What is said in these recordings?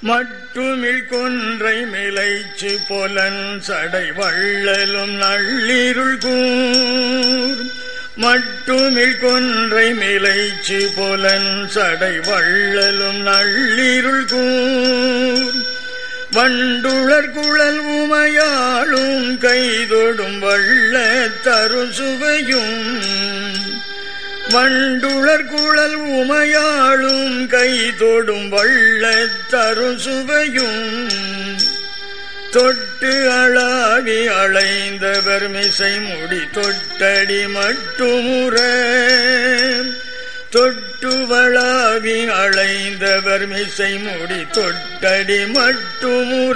மட்டுமில் கொன்றை மிளைச்சு பொலன் சடை வள்ளலும் நள்ளிருள் கூர் மட்டுமில் கொன்றை மிளைச்சு பொலன் சடை வள்ளலும் நள்ளிருள் கூர் வண்டுளர் குழல் உமையாளும் கைதொடும் வள்ள தரு சுவையும் வண்டுளர் குழல் உமையாளும் கைதொடும் வள்ள தரு சுவையும் தொட்டு அளாவி அலைந்தவர் மிசை முடி தொட்டடி மட்டுமுற தொட்டு வளாவி அலைந்தவர் மிசை முடி தொட்டடி மட்டுமுற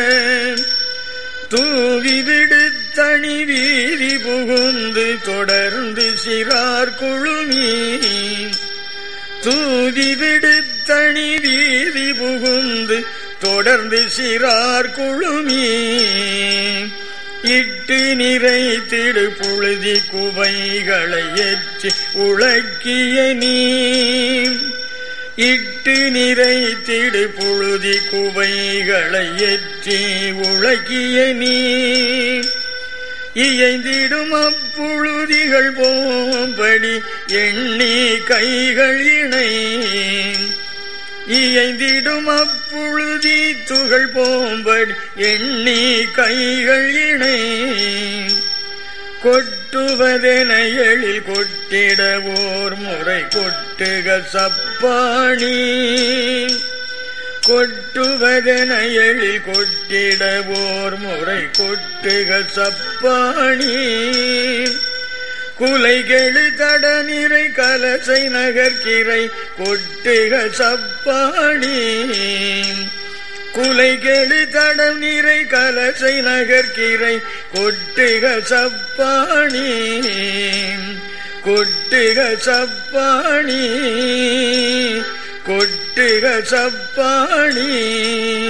தூவி விடுத்தனி வீதி புகுந்து தொடர்ந்து சிறார் குழுமி தூவி விடுத்தனி வீதி புகுந்து தொடர்ந்து சிறார் குழுமி இட்டு நிறைத்திடு புழுதி குவைகளை ஏற்றி உழக்கிய நீ இட்டு நிறைத்திடு புழுதி குவைகளை ஏற்றி உழக்கிய நீ இயைந்திடும் அப்புழுதிகள் போம்படி எண்ணி கைகள் இணை இயைந்திடும் அப்புழுதி துகள் போம்படி எண்ணி கைகள் இணை கொட்டுவதென எழில் கொட்டிட ஓர் முறை கொட்டுக சப்பாணி கொட்டுவதென எழில் கொட்டிட ஓர் முறை கொட்டுக சப்பாணி குலைகெழு தட நிறை கலசை நகர்கிறை கொட்டுக சப்பாணி குலைகெழு தடம் நிறை கலசை நகர்கிறை கொட்டுக சப்பாணி கொட்டுக சப்பாணி கொட்டுக சப்பாணி